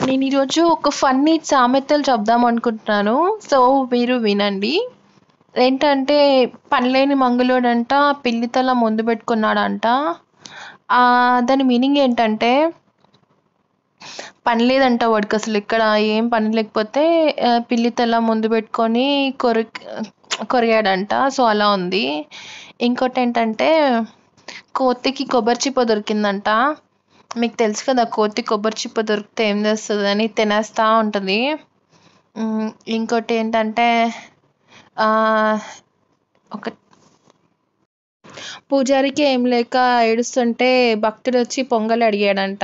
నేను ఈరోజు ఒక ఫన్నీ సామెతలు చెప్దాం అనుకుంటున్నాను సో మీరు వినండి ఏంటంటే పనిలేని మంగళోడంట పిల్లి తల ముందు పెట్టుకున్నాడంట ఆ, దాని మీనింగ్ ఏంటంటే పని లేదంట వాడికి అసలు ఇక్కడ ఏం పని లేకపోతే ఆ, పిల్లి తల ముందు పెట్టుకొని కొరి కొరిగాడంట సో అలా ఉంది ఇంకోటి ఏంటంటే కోతికి కొబ్బరి చిప్ప దొరికిందంట మీకు తెలుసు కదా కోతి కొబ్బరి చిప్ప దొరికితే ఏం చేస్తుంది అని తినేస్తూ ఉంటుంది ఉమ్, ఇంకోటి ఏంటంటే ఆ, ఒక పూజారికి ఏం లేక ఏడుస్తుంటే భక్తుడు వచ్చి పొంగల్ అడిగాడంట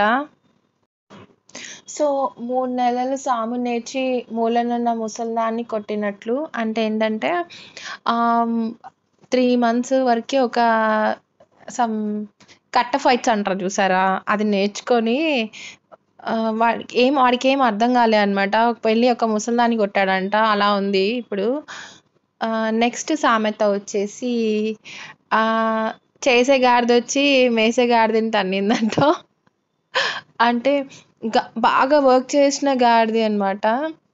సో మూడు నెలలు సాము నేర్చి మూలనున్న ముసల్దాన్ని కొట్టినట్లు అంటే ఏంటంటే త్రీ మంత్స్ వరకే ఒక సమ్ కట్ట ఫైట్స్ అంటారు చూసారా అది నేర్చుకొని ఆ, వాడికి ఏం వాడికి ఏం అర్థం కాలే అనమాట వెళ్ళి ఒక ముసల్దాన్ని కొట్టాడంట అలా ఉంది ఇప్పుడు నెక్స్ట్ సామెత వచ్చేసి ఆ, చేసే గాడిద వచ్చి మేసే గాడిదని తన్నిందంట అంటే గ- బాగా వర్క్ చేసిన గాడిది అనమాట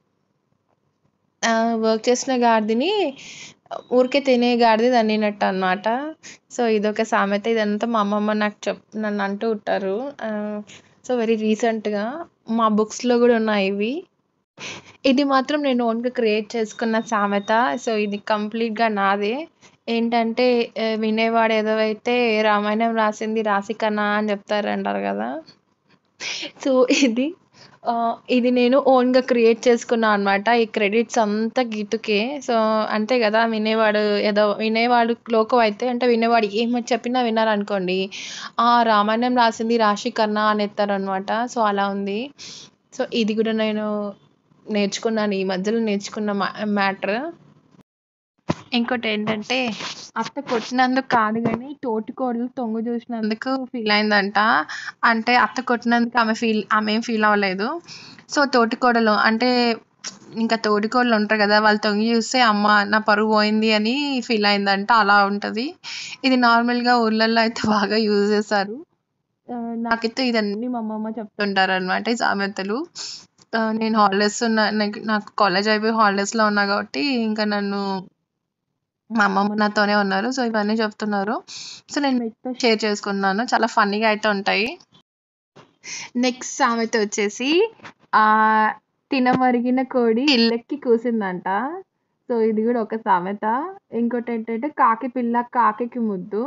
వర్క్ చేసిన గాడిదని ఊరికే తినే గాడిది తన్నినట్టు అనమాట సో ఇదొక సామెత ఇదంతా మా అమ్మమ్మ నాకు చెప్ నన్ను అంటూ ఉంటారు సో వెరీ రీసెంట్గా మా బుక్స్లో కూడా ఉన్నాయి ఇవి ఇది మాత్రం నేను ఓన్గా క్రియేట్ చేసుకున్న సామెత సో ఇది కంప్లీట్గా నాదే ఏంటంటే ఆ, వినేవాడు ఏదో అయితే రామాయణం రాసింది రాసికన్నా అని చెప్తారు అంటారు కదా సో ఇది ఆ, ఇది నేను ఓన్గా క్రియేట్ చేసుకున్నా అనమాట ఈ క్రెడిట్స్ అంతా గీతుకే సో అంతే కదా వినేవాడు ఏదో వినేవాడు లోకం అయితే అంటే వినేవాడు ఏమి చెప్పినా విన్నారనుకోండి ఆ రామాయణం రాసింది రాశి కన్నా అని ఎత్తారు అనమాట సో అలా ఉంది సో ఇది కూడా నేను నేర్చుకున్నాను ఈ మధ్యలో నేర్చుకున్న మ్యాటర్ ఇంకోటి ఏంటంటే అత్త కొట్టినందుకు కాదు కానీ తోటికోడలు తొంగు చూసినందుకు ఫీల్ అయిందంట అంటే అత్త కొట్టినందుకు ఆమె ఫీల్ ఆమె ఏం ఫీల్ అవ్వలేదు సో తోటికోడలు అంటే ఇంకా తోటికోడలు ఉంటారు కదా వాళ్ళు తొంగి చూస్తే అమ్మ నా పరువు పోయింది అని ఫీల్ అయిందంట అలా ఉంటుంది ఇది నార్మల్గా ఊర్లలో అయితే బాగా యూజ్ చేస్తారు ఆ, నాకైతే ఇదన్నీ మా అమ్మమ్మ చెప్తుంటారు అనమాట ఈ సామెతలు ఆ, నేను హాలిడేస్ ఉన్న నాకు నాకు కాలేజ్ అయిపోయి హాలిడేస్లో ఉన్నా కాబట్టి ఇంకా నన్ను మా అమ్మమ్మ నాతోనే ఉన్నారు సో ఇవన్నీ చెప్తున్నారు సో నేను మీతో షేర్ చేసుకున్నాను చాలా ఫన్నీగా అయితే ఉంటాయి నెక్స్ట్ సామెత వచ్చేసి ఆ తినమరిగిన కోడి ఇల్లెక్కి కూసిందంట సో ఇది కూడా ఒక సామెత ఇంకోటి ఏంటంటే కాకి పిల్ల కాకికి ముద్దు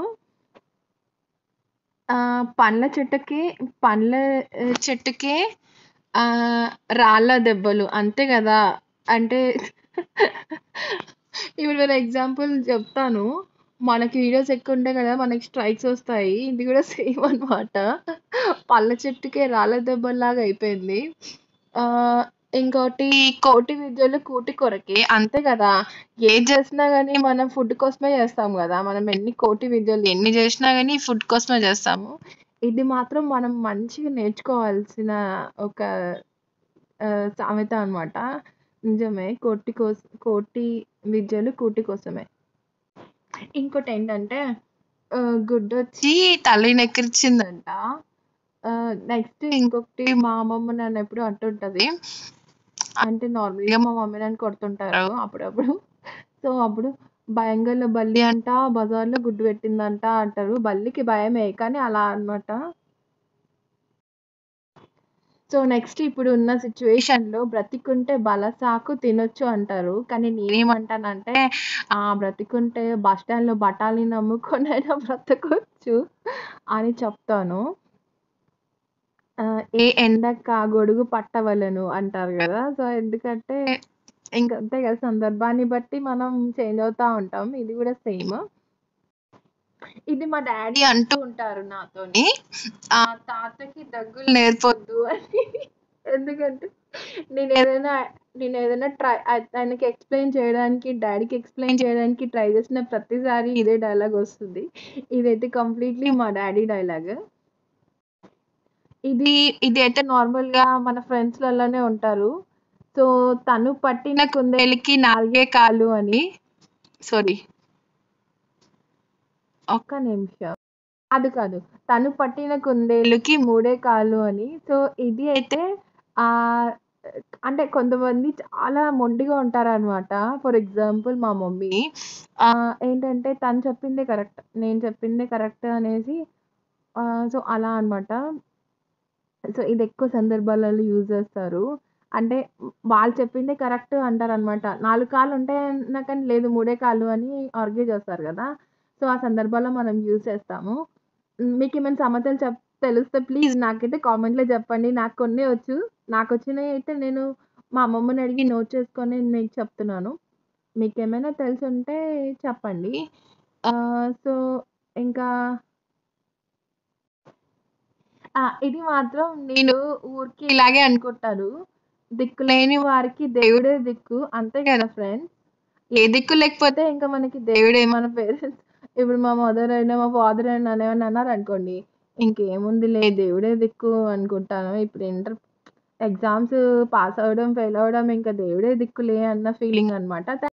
ఆ పండ్ల చెట్టుకి పండ్ల ఆ, చెట్టుకే ఆ రాళ్ళ దెబ్బలు అంతే కదా అంటే ఇప్పుడు నేను ఎగ్జాంపుల్ చెప్తాను మనకి వీడియోస్ ఎక్కువ ఉంటాయి కదా మనకి స్ట్రైక్స్ వస్తాయి ఇది కూడా సేమ్ అన్నమాట పళ్ళ చెట్టుకే రాళ్ళ దెబ్బలాగా అయిపోయింది ఆ ఇంకోటి కోటి విద్యలు కూటి కొరకే అంతే కదా ఏది చేసినా కానీ మనం ఫుడ్ కోసమే చేస్తాం కదా మనం ఎన్ని కోటి విద్యలు ఎన్ని చేసినా కానీ ఫుడ్ కోసమే చేస్తాము ఇది మాత్రం మనం మంచిగా నేర్చుకోవాల్సిన ఒక ఆ, సామెత అన్నమాట నిజమే కోటి కోస కోటి విద్యలు కూటి కోసమే ఇంకోటి ఏంటంటే ఆ, గుడ్డు వచ్చి తల్లిని ఎక్కిరించిందంట నెక్స్ట్ ఇంకొకటి మా అమ్మమ్మ నన్ను ఎప్పుడు అంటుంటది అంటే నార్మల్గా మా మమ్మీ నన్ను కొడుతుంటారు అప్పుడప్పుడు సో అప్పుడు భయంగల బల్లి అంట బజార్లో గుడ్డు పెట్టిందంట అంటారు బల్లికి భయమే కానీ అలా అన్నమాట సో నెక్స్ట్ ఇప్పుడు ఉన్న సిచ్యువేషన్లో బ్రతికుంటే బలసాకు తినొచ్చు అంటారు కానీ నేనేమంటానంటే ఆ బ్రతికుంటే బస్ స్టాండ్లో బఠానీ నమ్ముకొని అయినా బ్రతకొచ్చు అని చెప్తాను ఆ, ఏ ఎండక గొడుగు పట్టవలను అంటారు కదా సో ఎందుకంటే ఇంకా అంతే కదా సందర్భాన్ని బట్టి మనం చేంజ్ అవుతా ఉంటాం ఇది కూడా సేమ్ ఇది మా డాడీ అంటూ ఉంటారు నాతోని ఆ తాతకి దగ్గులు నేర్పొద్దు అని ఎందుకంటే నేను ఏదైనా నేను ఏదైనా ట్రై ఆయనకి ఎక్స్ప్లెయిన్ చేయడానికి డాడీకి ఎక్స్ప్లెయిన్ చేయడానికి ట్రై చేసిన ప్రతిసారి ఇదే డైలాగ్ వస్తుంది ఇదైతే కంప్లీట్లీ మా డాడీ డైలాగ్ ఇది ఇది అయితే నార్మల్గా మన ఫ్రెండ్స్లలోనే ఉంటారు సో తను పట్టిన కుందేలుకి నాలుగే కాళ్ళు అని సారీ ఒక్క నిమిషం అది కాదు తను పట్టిన కుందేలుకి మూడే కాళ్ళు అని సో ఇది అయితే ఆహ్, అంటే కొంతమంది చాలా మొండిగా ఉంటారనమాట. ఫర్ ఎగ్జాంపుల్ మా మమ్మీ ఆహ్, ఏంటంటే తను చెప్పిందే కరెక్ట్. నేను చెప్పిందే కరెక్ట్ అనేసి ఆహ్, సో, అలా అనమాట. సో, ఇది ఎక్కువ సందర్భాలలో యూజ్ చేస్తారు. అంటే వాళ్ళు చెప్పిందే కరెక్ట్ అంటారనమాట. 4 కాళ్ళు ఉంటాయన్నా కానీ లేదు మూడే కాళ్ళు అని ఆర్గ్యూ చేస్తారు గదా! సో, ఆ సందర్భాల్లో మనం యూజ్ చేస్తాము. హ్మ్. మీకేమైనా సామెతలు చెప్ తెలిస్తే ప్లీజ్ నాకైతే కామెంట్‌లో చెప్పండి. నాకు కొన్నే వచ్చు. నాకొచ్చినయి అయితే నేను మా అమ్మమ్మని అడిగి నోట్ చేసుకొని మీకు చెప్తున్నాను. మీకేమైనా తెలిసుంటే చెప్పండి. ఆహ్, సో, ఇంకా ఆ! ఇది మాత్రం నేను ఊరికే ఇలాగే అనుకుంటాను. దిక్కులేని వారికి దేవుడే దిక్కు. అంతే కదా ఫ్రెండ్స్. ఏ దిక్కు లేకపోతే ఇంకా మనకి దేవుడే మన పేరెంట్స్ ఇప్పుడు మా మదర్ అయినా, మా ఫాదర్ అయినా ఏమన్నా అన్నారనుకోండి, ఇంకేముందిలే దేవుడే దిక్కు అనుకుంటాను. ఇప్పుడు ఇంటర్ ఎగ్జామ్స్ పాస్ అవ్వడం, ఫెయిల్ అవ్వడం ఇంకా దేవుడే దిక్కులే అన్న ఫీలింగ్ అనమాట.